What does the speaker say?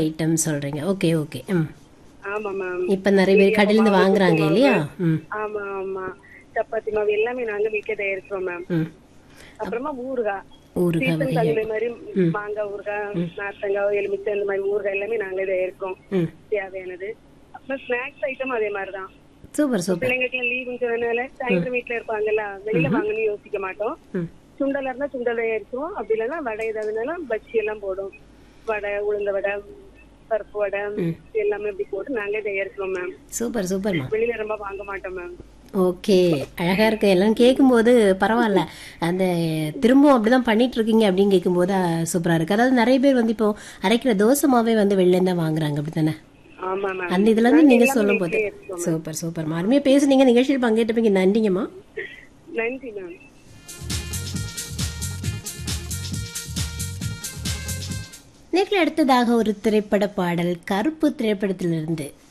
item சொல்றீங்க okay okay ம் ஆமா மேம் இப்ப நிறைய பேர் கடையில இருந்து வாங்குறாங்க இல்லையா ம் ஆமா ஆமா சப்பாத்தி மாவு எல்லாமே நாங்க வீட்டுல தயாரிக்கிறோம் மேம் ம் அப்புறமா ஊறுகாய் ஊறுகாய் சீசன் வகைகள் தகுந்த மாதிரி மாங்காய் ஊறுகாய் நார்த்தங்காய் எலுமிச்சை இந்த மாதிரி ஊறுகாய் எல்லாமே நாங்களே தயாரிக்கோம் ம் தேவையானது அப்புறம் ஸ்நாக்ஸ் ஐட்டம் அதே மாதிரிதான் சூப்பர் சூப்பர் பிள்ளைங்களுக்கு லீவுங்கிறதுனால சாயந்தரம் வீட்டுல இருப்பாங்கல்ல வெளியில வாங்கணும்னு யோசிக்க மாட்டோம் ம் சுண்டலா இருந்தா சுண்டல் தயாரிச்சுவோம் அப்படி இல்லைன்னா வடை ஏதாவதுனாலும் பஜ்ஜி எல்லாம் போடும் வடை உளுந்த வடை பருப்பு வடை எல்லாமே இப்படி போட்டு நாங்களே தயாரிக்கிறோம் மேம் சூப்பர் சூப்பர்மா வெளியில ரொம்ப வாங்க மாட்டோம் மேம் ஓகே அழகா இருக்கு எல்லாம் கேட்கும்போது பரவாயில்ல அந்த திரும்பவும் அப்படிதான் பண்ணிட்டு இருக்கீங்க அப்படின்னு கேட்கும்போது அஹ், சூப்பரா இருக்கு அதாவது நிறைய பேர் வந்து இப்போ அரைக்கிற தோசை மாவே வந்து வெளில இருந்தா வாங்குறாங்க அப்படித்தானே ஆமா மேம் அந்த இதுல இருந்து நீங்க சொல்லும் போது சூப்பர் சூப்பர் அருமையா பேசுனீங்க நிகழ்ச்சியில் பங்கேற்றப்பீங்க நன்றிங்கம்மா நன்றி மேம் நேரில் அடுத்ததாக ஒரு திரைப்பட பாடல் கருப்பு திரைப்படத்திலிருந்து